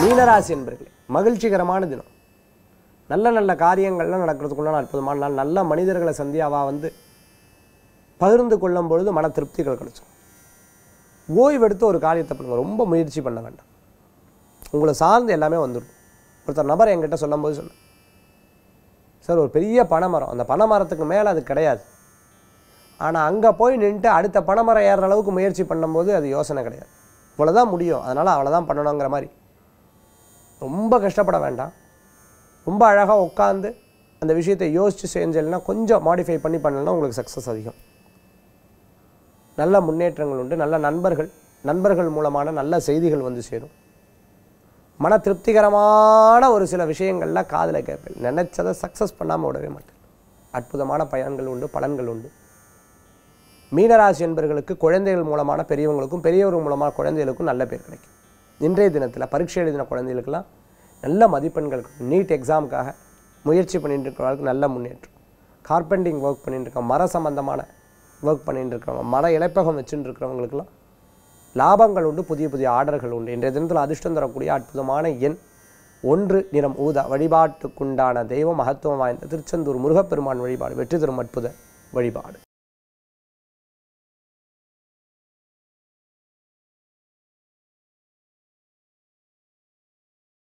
மீனராசி என்பர்களே மகிழ்ச்சிகரமான தினம் நல்ல நல்ல காரியங்கள்லாம் நடக்கிறதுக்குள்ளான அற்புதமான நாள் நல்ல மனிதர்களை சந்தியாவா வந்து பகிர்ந்து கொள்ளும் பொழுது மன திருப்திகள் கிடைச்சிடும் ஓய்வெடுத்து ஒரு காரியத்தை பண்ணுங்க ரொம்ப முயற்சி பண்ண வேண்டாம் உங்களை சார்ந்து எல்லாமே வந்துடும் ஒருத்தர் நபர் என்கிட்ட சொல்லும்போது சொன்னேன் சார் ஒரு பெரிய பனைமரம் அந்த பனைமரத்துக்கு மேலே அது கிடையாது ஆனால் அங்கே போய் நின்றுட்டு அடுத்த பனைமரம் ஏறுற அளவுக்கு முயற்சி பண்ணும்போது அது யோசனை கிடையாது இவ்வளோதான் முடியும் அதனால் அவ்வளோதான் பண்ணணுங்கிற மாதிரி ரொம்ப கஷ்டப்பட வேண்டாம் ரொம்ப அழகாக உட்காந்து அந்த விஷயத்தை யோசித்து செஞ்சேன்னா கொஞ்சம் மாடிஃபை பண்ணி பண்ணலன்னா உங்களுக்கு சக்ஸஸ் அதிகம் நல்ல முன்னேற்றங்கள் உண்டு நல்ல நண்பர்கள் நண்பர்கள் மூலமான நல்ல செய்திகள் வந்து சேரும் மன திருப்திகரமான ஒரு சில விஷயங்கள்லாம் காதில் கேட்பேன் நினைச்சதை சக்ஸஸ் பண்ணாமல் விடவே மாட்டேன் அற்புதமான பயன்கள் உண்டு பலன்கள் உண்டு மீனராசி என்பவர்களுக்கு குழந்தைகள் மூலமான பெரியவங்களுக்கும் பெரியவர்கள் மூலமான குழந்தைகளுக்கும் நல்ல பேர் கிடைக்கும் இன்றைய தினத்தில் பரீட்சை எழுதின குழந்தைகளுக்கெல்லாம் நல்ல மதிப்பெண்கள் கிடைக்கும் நீட் எக்ஸாமுக்காக முயற்சி பண்ணிட்டு இருக்கிறவங்களுக்கு நல்ல முன்னேற்றம் கார்பெண்டிங் ஒர்க் பண்ணிட்டு இருக்கவங்க மர சம்பந்தமான ஒர்க் பண்ணிட்டு இருக்கிறவங்க மர இலைப்பகம் வச்சுட்டு இருக்கிறவங்களுக்கெல்லாம் லாபங்கள் உண்டு புதிய புதிய ஆர்டர்கள் உண்டு இன்றைய தினத்தில் அதிர்ஷ்டம் தரக்கூடிய அற்புதமான எண் ஒன்று நிறம் ஊதா வழிபாட்டுக்குண்டான தெய்வ மகத்துவம் வாய்ந்த திருச்செந்தூர் முருகப்பெருமான் வழிபாடு வெற்றி தரும் அற்புத வழிபாடு